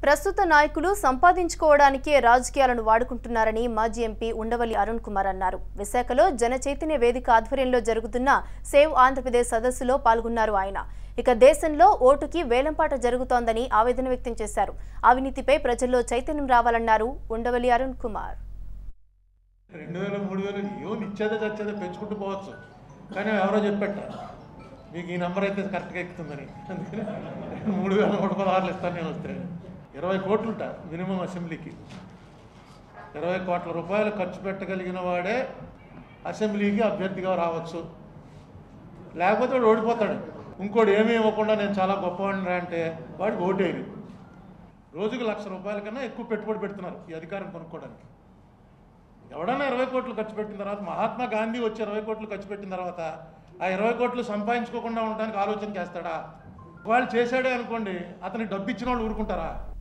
ప్రస్తుత నాయకులు సంపాదించుకోవడానికే రాజకీయాలను వాడుకుంటున్నారని మాజీ ఎంపీ ఉండవల్లి అరుణ్ కుమార్ అన్నారు విశాఖలో జన చైతన్య వేదిక ఆధ్వర్యంలో జరుగుతున్న సేవ్ ఆంధ్రప్రదేశ్ సదస్సులో పాల్గొన్నారు ఆయన ఇక దేశంలో ఓటుకి వేలంపాట జరుగుతోందని ఆవేదన వ్యక్తం చేశారు అవినీతిపై ప్రజల్లో చైతన్యం రావాలన్నారు ఉండవల్లి అరుణ్ కుమార్ రెండు వేలు మూడు వేలు ఏమో ఇచ్చేదే చచ్చేదే పెంచుకుంటూ పోవచ్చు కానీ ఎవరో చెప్పట్ట మీకు ఈ నెంబర్ అయితే కరెక్ట్గా ఎక్కుతుందని అందుకని మూడు వేల నూట పదహారులు ఇస్తాను నేను వస్తే ఇరవై కోట్లుంట మినిమం అసెంబ్లీకి ఇరవై కోట్ల రూపాయలు ఖర్చు పెట్టగలిగిన వాడే అసెంబ్లీకి అభ్యర్థిగా రావచ్చు లేకపోతే వాడు ఓడిపోతాడు ఇంకోటి ఏమీ ఇవ్వకుండా నేను చాలా గొప్పవాడిని రా అంటే వాడికి ఓటేది రోజుకు లక్ష రూపాయల కన్నా ఎక్కువ పెట్టుబడి పెడుతున్నారు ఈ అధికారం కొనుక్కోవడానికి ఎవడన్నా ఇరవై కోట్లు ఖర్చు పెట్టిన తర్వాత మహాత్మా గాంధీ వచ్చి ఇరవై కోట్లు ఖర్చు పెట్టిన తర్వాత ఆ ఇరవై కోట్లు సంపాదించుకోకుండా ఉండడానికి ఆలోచన చేస్తాడా వాళ్ళు చేశాడే అనుకోండి అతనికి డబ్బు ఇచ్చిన వాళ్ళు ఊరుకుంటారా